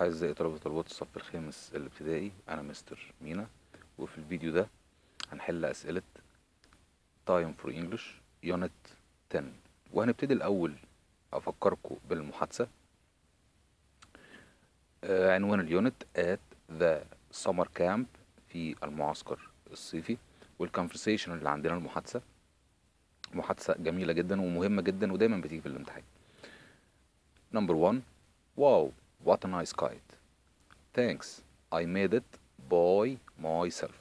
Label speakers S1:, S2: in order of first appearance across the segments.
S1: أعزائي طلبة وطالبات الصف الخامس الابتدائي أنا مستر مينا وفي الفيديو ده هنحل أسئلة Time for English Unit 10 وهنبتدي الأول أفكركم بالمحادثة آه، عنوان اليونت at the summer camp في المعسكر الصيفي والكونفرسيشن اللي عندنا المحادثة محادثة جميلة جدا ومهمة جدا ودايما بتيجي في الامتحان Number one Wow, what a nice kite. Thanks, I made it by myself.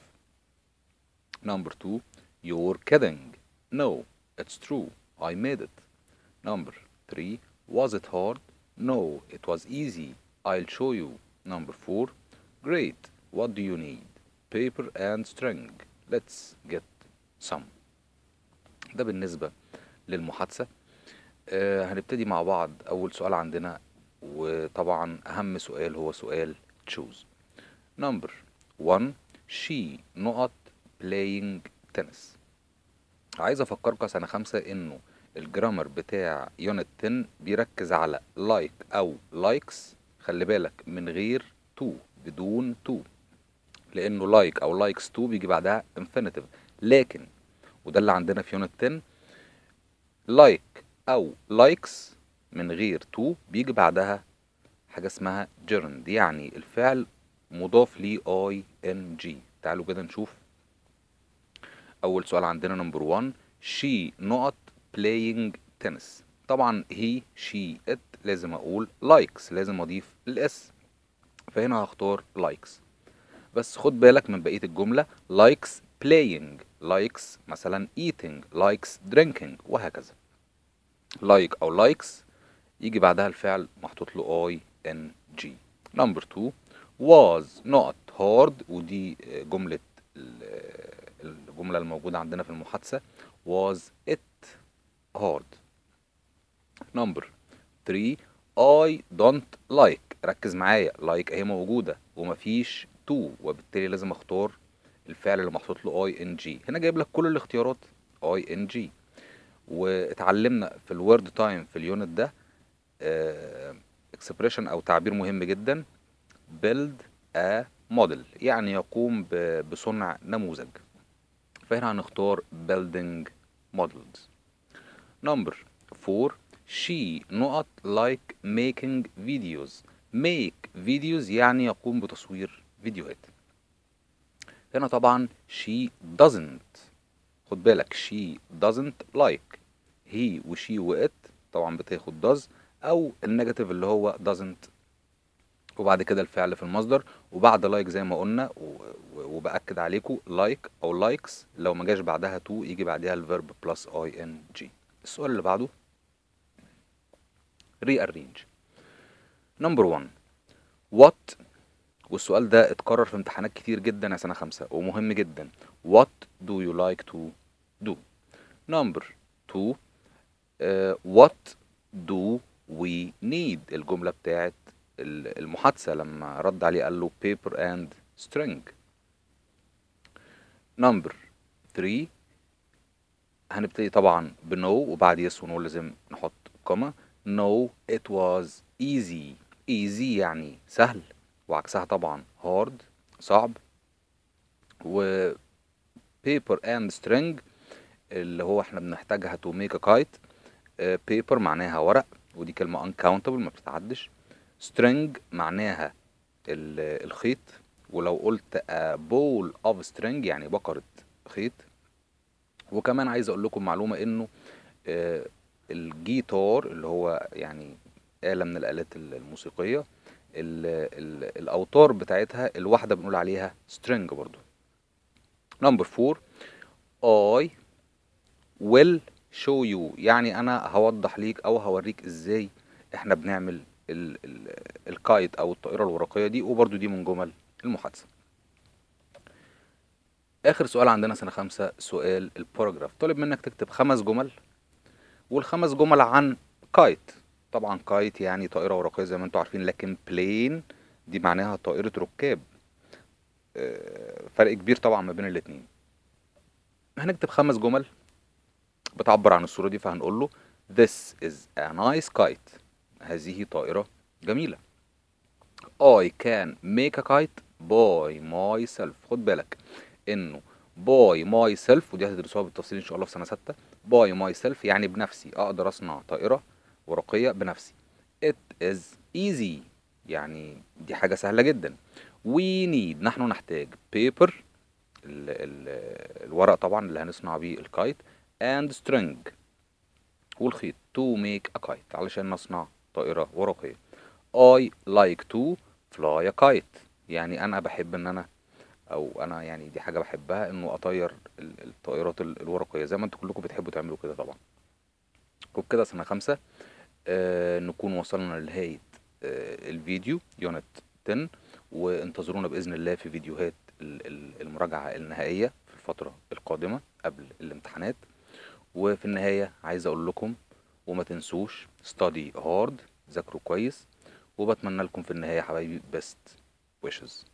S1: Number two, you're kidding. No, it's true, I made it. Number three, was it hard? No, it was easy. I'll show you. Number four, great, what do you need? Paper and string. Let's get some. ده بالنسبة للمحادثة آه هنبتدي مع بعض أول سؤال عندنا وطبعا أهم سؤال هو سؤال choose number one she not playing tennis عايز أفكركم سنة خمسة إنه الجرامر بتاع يونت 10 بيركز على like أو likes خلي بالك من غير to بدون to لأنه like أو likes to بيجي بعدها infinitive لكن وده اللي عندنا في يونت 10 like أو likes من غير to بيجي بعدها حاجة اسمها gerund يعني الفعل مضاف ليه ing تعالوا كده نشوف أول سؤال عندنا نمبر 1 she not playing tennis طبعا he she it لازم أقول likes لازم أضيف الاس فهنا هختار likes بس خد بالك من بقية الجملة likes playing likes مثلا eating likes drinking وهكذا like أو likes يجي بعدها الفعل محطوط له اي ان جي نمبر 2 was not hard ودي جملة الجملة الموجودة عندنا في المحادثة was it hard نمبر 3 I don't like ركز معايا like اهي موجودة ومفيش to وبالتالي لازم اختار الفعل اللي محطوط له اي ان جي هنا جايب لك كل الاختيارات اي ان جي واتعلمنا في الوورد تايم في اليونت ده اكسبريشن او تعبير مهم جدا build a model يعني يقوم بصنع نموذج فهنا هنختار building models number 4 she not like making videos make videos يعني يقوم بتصوير فيديوهات هنا طبعا she doesn't خد بالك she doesn't like he وشي وات طبعا بتاخد does او النيجاتيف اللي هو doesn't وبعد كده الفعل في المصدر وبعد like زي ما قلنا وبأكد عليكم like او likes لو ما جاش بعدها to يجي بعدها الفيرب plus ing السؤال اللي بعده rearrange number one what والسؤال ده اتكرر في امتحانات كتير جدا يا سنة خمسة ومهم جدا what do you like to do number two uh, what do we need الجملة بتاعت المحادثة لما رد عليه قال له paper and string number 3 هنبتدي طبعا بنو وبعد yes ونو لازم نحط كوما no it was easy easy يعني سهل وعكسها طبعا hard صعب و paper and string اللي هو احنا بنحتاجها to make a kite uh, paper معناها ورق ودي كلمة uncountable ما بتتعدش string معناها الخيط ولو قلت a ball of string يعني بقرة خيط وكمان عايز اقول لكم معلومة انه uh, الجيتار اللي هو يعني آلة من الآلات الموسيقية ال ال الأوتار بتاعتها الواحدة بنقول عليها string برضو number four I will show you يعني انا هوضح ليك او هوريك ازاي احنا بنعمل ال ال الكايت او الطائره الورقيه دي وبرده دي من جمل المحادثه اخر سؤال عندنا سنه خمسة سؤال الباراجراف طالب منك تكتب خمس جمل والخمس جمل عن كايت طبعا كايت يعني طائره ورقيه زي ما انتم عارفين لكن بلين دي معناها طائره ركاب فرق كبير طبعا ما بين الاتنين هنكتب خمس جمل بتعبر عن الصورة دي فهنقول له This is a nice kite هذه طائرة جميلة I can make a kite by myself خد بالك انه by myself ودي هتدرسوها بالتفصيل ان شاء الله في سنة ستة by myself يعني بنفسي اقدر اصنع طائرة ورقية بنفسي it is easy يعني دي حاجة سهلة جدا we need نحن نحتاج paper ال ال الورق طبعا اللي هنصنع بيه الكايت and string والخيط to make a kite علشان نصنع طائرة ورقية I like to fly a kite يعني أنا بحب إن أنا أو أنا يعني دي حاجة بحبها إنه أطير ال- الطائرات ال- الورقية زي ما انتوا كلكم بتحبوا تعملوا كده طبعا وبكده سنة خمسة آه نكون وصلنا لنهاية آه الفيديو يونت 10 وانتظرونا بإذن الله في فيديوهات ال- ال- المراجعة النهائية في الفترة القادمة قبل الامتحانات وفي النهاية عايز أقول لكم وما تنسوش study hard ذاكروا كويس وبتمنى لكم في النهاية يا حبايبي best wishes